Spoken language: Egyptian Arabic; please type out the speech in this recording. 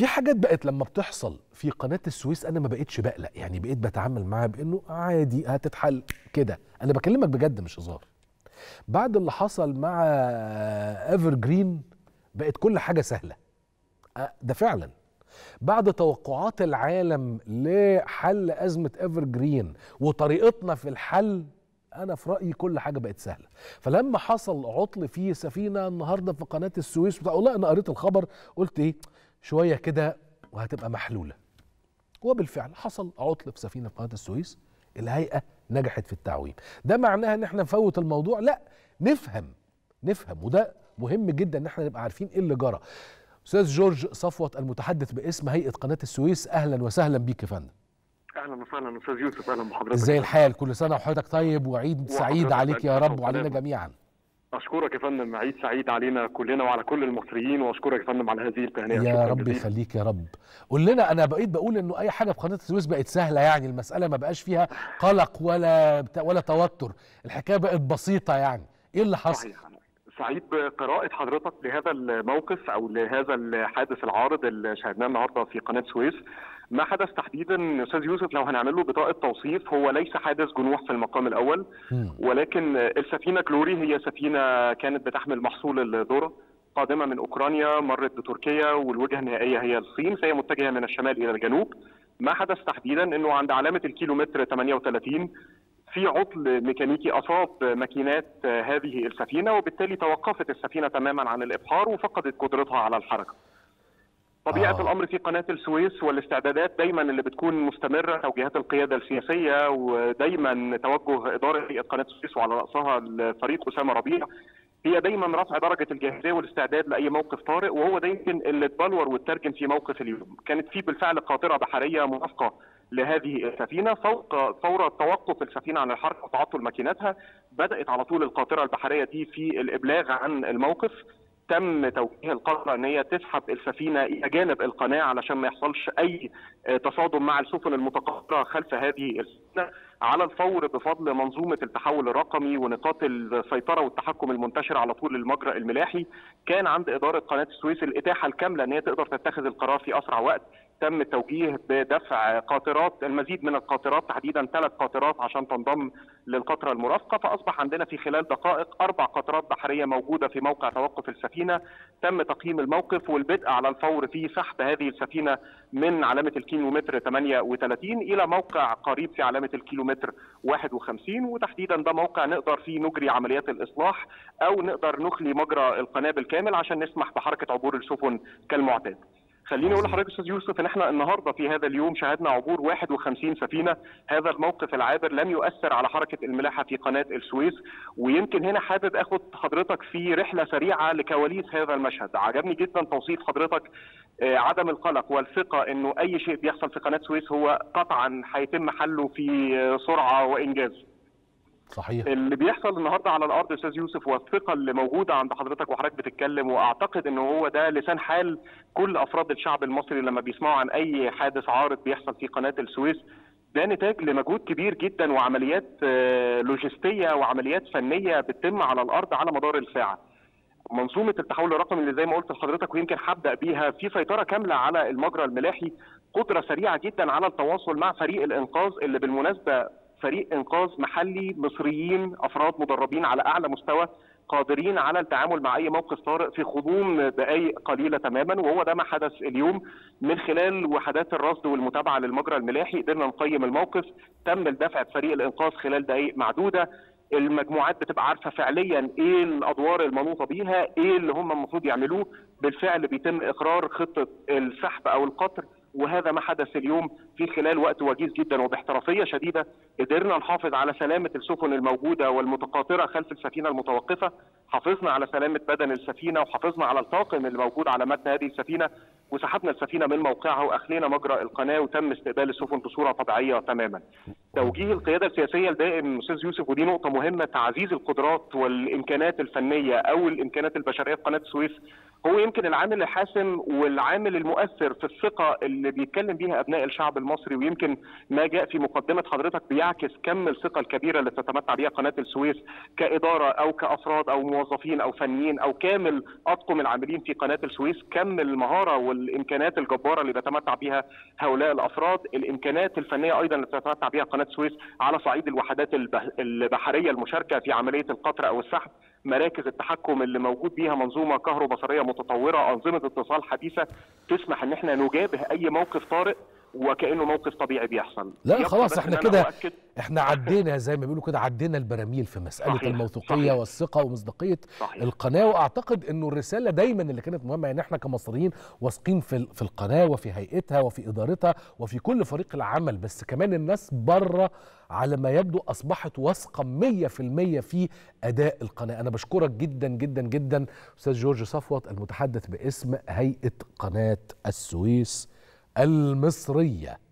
في حاجات بقت لما بتحصل في قناه السويس انا ما بقتش بقلق يعني بقيت بتعامل معاها بانه عادي هتتحل كده انا بكلمك بجد مش هزار بعد اللي حصل مع ايفر جرين بقت كل حاجه سهله أه، ده فعلا بعد توقعات العالم لحل ازمه ايفر جرين وطريقتنا في الحل انا في رايي كل حاجه بقت سهله فلما حصل عطل في سفينه النهارده في قناه السويس بتاع والله انا قريت الخبر قلت ايه شويه كده وهتبقى محلوله وبالفعل حصل عطل في سفينه في قناه السويس الهيئه نجحت في التعويم ده معناها ان احنا نفوت الموضوع لا نفهم نفهم وده مهم جدا ان احنا نبقى عارفين ايه اللي جرى استاذ جورج صفوت المتحدث باسم هيئه قناه السويس اهلا وسهلا بيك يا فندم اهلا وسهلا استاذ يوسف اهلا بحضرتك ازاي الحال كل سنه وحضرتك طيب وعيد سعيد وحضرتك عليك يا بألف رب خير وعلينا وسلامة. جميعا اشكرك يا فندم عيد سعيد علينا كلنا وعلى كل المصريين واشكرك يا فندم على هذه التهنئه يا شكراً رب جزيلاً. يخليك يا رب قول لنا انا بقيت بقول انه اي حاجه في قناه السويس بقت سهله يعني المساله ما بقاش فيها قلق ولا بتا- ولا توتر الحكايه بقت بسيطه يعني ايه اللي حصل صحيح سعيد بقراءة حضرتك لهذا الموقف أو لهذا الحادث العارض اللي شاهدناه النهارده في قناة سويس. ما حدث تحديدا أستاذ يوسف لو هنعمل له بطاقة توصيف هو ليس حادث جنوح في المقام الأول مم. ولكن السفينة كلوري هي سفينة كانت بتحمل محصول الذرة قادمة من أوكرانيا مرت بتركيا والوجهة النهائية هي الصين فهي متجهة من الشمال إلى الجنوب ما حدث تحديدا أنه عند علامة الكيلومتر 38 في عطل ميكانيكي أصاب ماكينات هذه السفينة وبالتالي توقفت السفينة تماما عن الإبحار وفقدت قدرتها على الحركة طبيعة آه. آه. الأمر في قناة السويس والاستعدادات دايما اللي بتكون مستمرة توجيهات القيادة السياسية ودايما توجه إدارة هيئة قناة السويس وعلى رأسها الفريق أسامة ربيع هي دايما رفع درجة الجاهزية والاستعداد لأي موقف طارئ وهو ده يمكن اللي اتبلور واترجم في موقف اليوم كانت في بالفعل قاطرة بحرية مرافقة لهذه السفينة فوق فور توقف السفينة عن الحركة وتعطل ماكيناتها بدأت على طول القاطرة البحرية دي في الإبلاغ عن الموقف تم توجيه القطرة ان هي تسحب السفينه الى جانب القناه علشان ما يحصلش اي آه، تصادم مع السفن المتقاطره خلف هذه السفينه على الفور بفضل منظومه التحول الرقمي ونقاط السيطره والتحكم المنتشره على طول المجرى الملاحي كان عند اداره قناه السويس الاتاحه الكامله ان هي تقدر تتخذ القرار في اسرع وقت تم التوجيه بدفع قاطرات المزيد من القاطرات تحديدا ثلاث قاطرات عشان تنضم للقطره المرافقه فاصبح عندنا في خلال دقائق اربع قطرات بحريه موجوده في موقع توقف السفينه تم تقييم الموقف والبدء على الفور في سحب هذه السفينه من علامه الكيلومتر 38 الى موقع قريب في علامه الكيلومتر 51 وتحديدا ده موقع نقدر فيه نجري عمليات الاصلاح او نقدر نخلي مجرى القناه بالكامل عشان نسمح بحركه عبور السفن كالمعتاد. خليني اقول لحضرتك استاذ يوسف ان احنا النهارده في هذا اليوم شاهدنا عبور 51 سفينه، هذا الموقف العابر لم يؤثر على حركه الملاحه في قناه السويس، ويمكن هنا حابب اخد حضرتك في رحله سريعه لكواليس هذا المشهد، عجبني جدا توصيف حضرتك آه، عدم القلق والثقه انه اي شيء بيحصل في قناه السويس هو قطعا هيتم حله في آه، سرعه وانجاز. صحيح اللي بيحصل النهارده على الارض يا استاذ يوسف والثقه اللي موجوده عند حضرتك وحضرتك بتتكلم واعتقد ان هو ده لسان حال كل افراد الشعب المصري لما بيسمعوا عن اي حادث عارض بيحصل في قناه السويس ده نتاج لمجهود كبير جدا وعمليات آه، لوجستيه وعمليات فنيه بتتم على الارض على مدار الساعه. منظومه التحول الرقمي اللي زي ما قلت لحضرتك ويمكن هبدا بيها في سيطره كامله على المجرى الملاحي قدره سريعه جدا على التواصل مع فريق الانقاذ اللي بالمناسبه فريق انقاذ محلي مصريين افراد مدربين على اعلى مستوى قادرين على التعامل مع اي موقف طارئ في غضون دقائق قليله تماما وهو ده ما حدث اليوم من خلال وحدات الرصد والمتابعه للمجرى الملاحي قدرنا نقيم الموقف تم الدفع بفريق الانقاذ خلال دقائق معدوده المجموعات بتبقى عارفه فعليا ايه الادوار المنوطه بيها ايه اللي هم المفروض يعملوه بالفعل بيتم اقرار خطه السحب او القطر وهذا ما حدث اليوم في خلال وقت وجيز جدا وباحترافيه شديده قدرنا نحافظ على سلامه السفن الموجوده والمتقاطره خلف السفينه المتوقفه حافظنا على سلامه بدن السفينه وحافظنا على الطاقم الموجود على متن هذه السفينه وسحبنا السفينه من موقعها واخلينا مجرى القناه وتم استقبال السفن بصوره طبيعيه تماما. توجيه القياده السياسيه الدائم استاذ يوسف ودي نقطه مهمه تعزيز القدرات والامكانات الفنيه او الامكانات البشريه في قناه السويس هو يمكن العامل الحاسم والعامل المؤثر في الثقه اللي بيتكلم بيها ابناء الشعب المصري ويمكن ما جاء في مقدمه حضرتك بيعكس كم الثقه الكبيره اللي تتمتع بها قناه السويس كاداره او كافراد او موظفين او فنيين او كامل اطقم العاملين في قناه السويس كم المهاره والامكانات الجباره اللي بيتمتع بها هؤلاء الافراد الامكانات الفنيه ايضا اللي تتمتع بها قناه السويس على صعيد الوحدات البح- البحريه المشاركه في عمليه القطر او السحب مراكز التحكم اللي موجود بيها منظومه كهروبصريه متطوره انظمه اتصال حديثه تسمح ان احنا نجابه اي موقف طارئ وكانه موقف طبيعي بيحصل لا يبقى خلاص بس احنا إن أنا كده أؤكد احنا عدينا زي ما بيقولوا كده عدينا البراميل في مساله صحيح، الموثوقيه صحيح. والثقه ومصداقيه صحيح. القناه واعتقد انه الرساله دايما اللي كانت مهمه يعني احنا كمصريين واثقين في ال- في القناه وفي هيئتها وفي ادارتها وفي كل فريق العمل بس كمان الناس بره على ما يبدو اصبحت واثقه 100% في اداء القناه انا بشكرك جدا جدا جدا استاذ جورج صفوت المتحدث باسم هيئه قناه السويس المصريه